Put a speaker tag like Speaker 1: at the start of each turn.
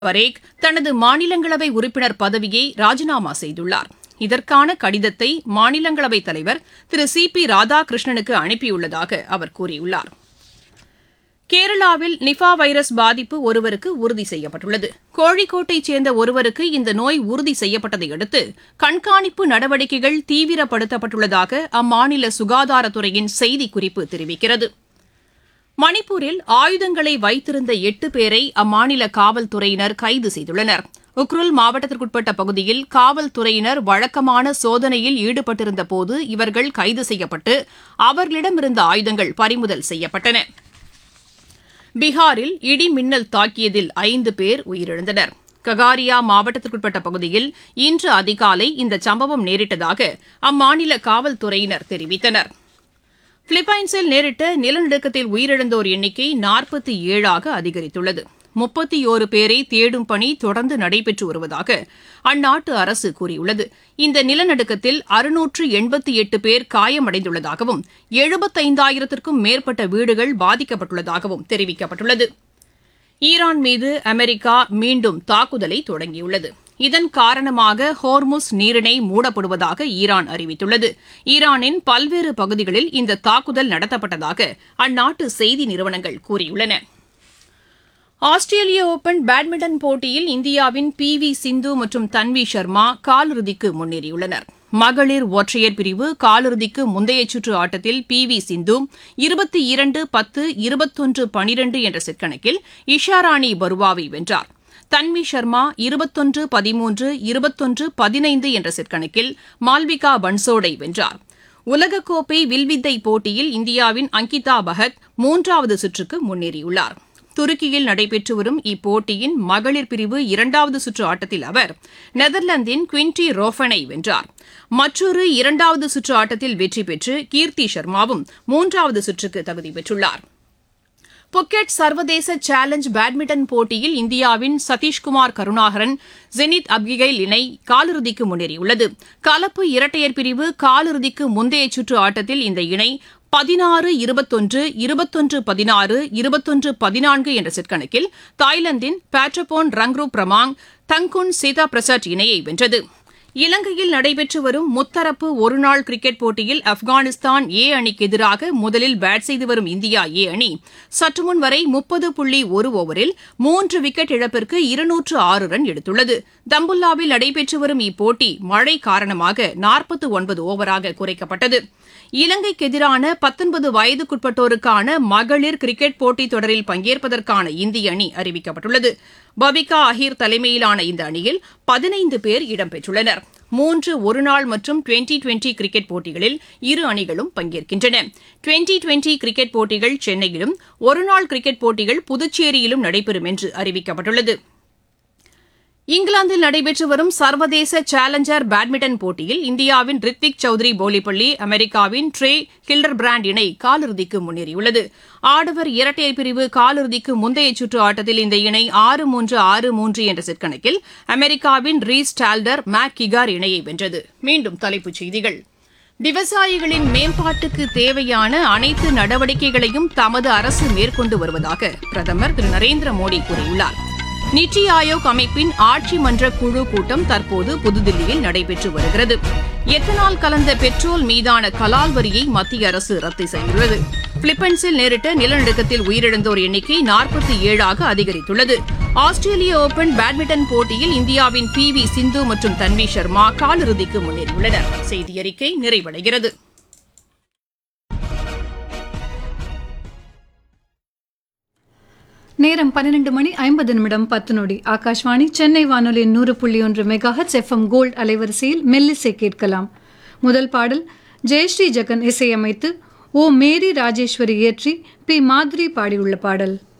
Speaker 1: பரேக் தனது மாநிலங்களவை உறுப்பினர் பதவியை ராஜினாமா செய்துள்ளார் இதற்கான கடிதத்தை மாநிலங்களவைத் தலைவர் திரு சி பி ராதாகிருஷ்ணனுக்கு அனுப்பியுள்ளதாக அவர் கூறியுள்ளார் கேரளாவில் நிஃபா வைரஸ் பாதிப்பு ஒருவருக்கு உறுதி செய்யப்பட்டுள்ளது கோழிக்கோட்டைச் சேர்ந்த ஒருவருக்கு இந்த நோய் உறுதி செய்யப்பட்டதை அடுத்து கண்காணிப்பு நடவடிக்கைகள் தீவிரப்படுத்தப்பட்டுள்ளதாக அம்மாநில சுகாதாரத்துறையின் செய்திக்குறிப்பு தெரிவிக்கிறது மணிப்பூரில் ஆயுதங்களை வைத்திருந்த எட்டு பேரை அம்மாநில காவல்துறையினர் கைது செய்துள்ளனர் உக்ருல் மாவட்டத்திற்குட்பட்ட பகுதியில் காவல்துறையினர் வழக்கமான சோதனையில் ஈடுபட்டிருந்தபோது இவர்கள் கைது செய்யப்பட்டு அவர்களிடமிருந்த ஆயுதங்கள் பறிமுதல் செய்யப்பட்டன பீகாரில் இடி மின்னல் தாக்கியதில் ஐந்து பேர் உயிரிழந்தனர் ககாரியா மாவட்டத்திற்குட்பட்ட பகுதியில் இன்று அதிகாலை இந்த சம்பவம் நேரிட்டதாக அம்மாநில காவல்துறையினர் தெரிவித்தனர் பிலிப்பைன்ஸில் நேரிட்ட நிலநடுக்கத்தில் உயிரிழந்தோர் எண்ணிக்கை நாற்பத்தி ஏழாக அதிகரித்துள்ளது முப்பத்தி ஓரு பேரை தேடும் பணி தொடர்ந்து நடைபெற்று வருவதாக அந்நாட்டு அரசு கூறியுள்ளது இந்த நிலநடுக்கத்தில் அறுநூற்று எண்பத்தி எட்டு பேர் காயமடைந்துள்ளதாகவும் எழுபத்தைந்தாயிரத்திற்கும் மேற்பட்ட வீடுகள் பாதிக்கப்பட்டுள்ளதாகவும் தெரிவிக்கப்பட்டுள்ளது ஈரான் மீது அமெரிக்கா மீண்டும் தாக்குதலை தொடங்கியுள்ளது இதன் காரணமாக ஹோர்முஸ் நீரிணை மூடப்படுவதாக ஈரான் அறிவித்துள்ளது ஈரானின் பல்வேறு பகுதிகளில் இந்த தாக்குதல் நடத்தப்பட்டதாக அந்நாட்டு செய்தி நிறுவனங்கள் கூறியுள்ளன ஆஸ்திரேலிய ஓபன் பேட்மிண்டன் போட்டியில் இந்தியாவின் பி வி சிந்து மற்றும் தன்வி சர்மா காலிறுதிக்கு முன்னேறியுள்ளனர் மகளிர் ஒற்றையர் பிரிவு காலிறுதிக்கு முந்தைய சுற்று ஆட்டத்தில் பி வி சிந்து இருபத்தி இரண்டு பத்து இருபத்தொன்று பனிரெண்டு என்ற செட் கணக்கில் இஷாராணி பருவாவை வென்றார் தன்வி சர்மா இருபத்தொன்று பதிமூன்று இருபத்தொன்று பதினைந்து என்ற செட் கணக்கில் மால்விகா பன்சோடை வென்றார் உலகக்கோப்பை வில்வித்தை போட்டியில் இந்தியாவின் அங்கிதா பகத் மூன்றாவது சுற்றுக்கு முன்னேறியுள்ளார் துருக்கியில் நடைபெற்று வரும் இப்போட்டியின் மகளிர் பிரிவு இரண்டாவது சுற்று ஆட்டத்தில் அவர் நெதர்லாந்தின் குவின்டி ரோஃபனை வென்றார் மற்றொரு இரண்டாவது சுற்று ஆட்டத்தில் வெற்றி பெற்று கீர்த்தி சர்மாவும் மூன்றாவது சுற்றுக்கு தகுதி பெற்றுள்ளார் புக்கெட் சர்வதேச சேலஞ்ச் பேட்மிண்டன் போட்டியில் இந்தியாவின் சதீஷ்குமார் கருணாகரன் ஜெனித் அப்கிகைல் இணை காலிறுதிக்கு முன்னேறியுள்ளது கலப்பு இரட்டையர் பிரிவு காலிறுதிக்கு முந்தைய சுற்று ஆட்டத்தில் இந்த இணை பதினாறு இருபத்தொன்று இருபத்தொன்று பதினாறு இருபத்தொன்று பதினான்கு என்ற செட் கணக்கில் தாய்லாந்தின் பேட்ரபோன் ரங்ரு பிரமாங் தங்குன் சீதா பிரசாத் இணையை வென்றது இலங்கையில் நடைபெற்று வரும் முத்தரப்பு ஒருநாள் கிரிக்கெட் போட்டியில் ஆப்கானிஸ்தான் ஏ அணிக்கு எதிராக முதலில் பேட் செய்து வரும் இந்தியா ஏ அணி சற்றுமுன் வரை முப்பது புள்ளி ஒரு ஓவரில் மூன்று விக்கெட் இழப்பிற்கு இருநூற்று ஆறு ரன் எடுத்துள்ளது தம்புல்லாவில் நடைபெற்று வரும் இப்போட்டி மழை காரணமாக நாற்பத்து ஒன்பது ஓவராக குறைக்கப்பட்டது இலங்கைக்கு எதிரான பத்தொன்பது வயதுக்குட்பட்டோருக்கான மகளிர் கிரிக்கெட் போட்டித் தொடரில் பங்கேற்பதற்கான இந்திய அணி அறிவிக்கப்பட்டுள்ளது பபிகா அஹீர் தலைமையிலான இந்த அணியில் பதினைந்து பேர் இடம்பெற்றுள்ளனர் மூன்று ஒருநாள் மற்றும் டுவெண்டி டுவெண்டி கிரிக்கெட் போட்டிகளில் இரு அணிகளும் பங்கேற்கின்றன டுவெண்டி டுவெண்டி கிரிக்கெட் போட்டிகள் சென்னையிலும் ஒருநாள் கிரிக்கெட் போட்டிகள் புதுச்சேரியிலும் நடைபெறும் என்று அறிவிக்கப்பட்டுள்ளது இங்கிலாந்தில் நடைபெற்று வரும் சர்வதேச சேலஞ்சர் பேட்மிண்டன் போட்டியில் இந்தியாவின் ரித்விக் சௌத்ரி போலிப்பள்ளி அமெரிக்காவின் ட்ரே ஹில்டர் பிராண்ட் இணை காலிறுதிக்கு முன்னேறியுள்ளது ஆடவர் இரட்டையர் பிரிவு காலிறுதிக்கு முந்தைய சுற்று ஆட்டத்தில் இந்த இணை ஆறு மூன்று ஆறு மூன்று என்ற செட் கணக்கில் அமெரிக்காவின் ரீஸ் டால்டர் மேக் கிகார் இணையை வென்றது மீண்டும் தலைப்புச் செய்திகள் விவசாயிகளின் மேம்பாட்டுக்கு தேவையான அனைத்து நடவடிக்கைகளையும் தமது அரசு மேற்கொண்டு வருவதாக பிரதமர் திரு நரேந்திர மோடி கூறியுள்ளார் நித்தி ஆயோக் அமைப்பின் ஆட்சி மன்ற குழு கூட்டம் தற்போது புதுதில்லியில் நடைபெற்று வருகிறது எத்தனால் கலந்த பெட்ரோல் மீதான கலால் வரியை மத்திய அரசு ரத்து செய்துள்ளது பிலிப்பைன்ஸில் நேரிட்ட நிலநடுக்கத்தில் உயிரிழந்தோர் எண்ணிக்கை நாற்பத்தி ஏழாக அதிகரித்துள்ளது ஆஸ்திரேலிய ஓபன் பேட்மிண்டன் போட்டியில் இந்தியாவின் பி வி சிந்து மற்றும் தன்வி சர்மா காலிறுதிக்கு முன்னேறியுள்ளனர் செய்தியறிக்கை நிறைவடைகிறது
Speaker 2: நேரம் பன்னிரண்டு மணி ஐம்பது நிமிடம் பத்து நொடி ஆகாஷ்வாணி சென்னை வானொலியின் நூறு புள்ளி ஒன்று மெகாஹச் எஃப்எம் கோல்ட் அலைவரிசையில் மெல்லிசை கேட்கலாம் முதல் பாடல் ஜெயஸ்ரீ ஜெகன் இசையமைத்து ஓ மேரி ராஜேஸ்வரி இயற்றி பி மாதுரி பாடியுள்ள பாடல்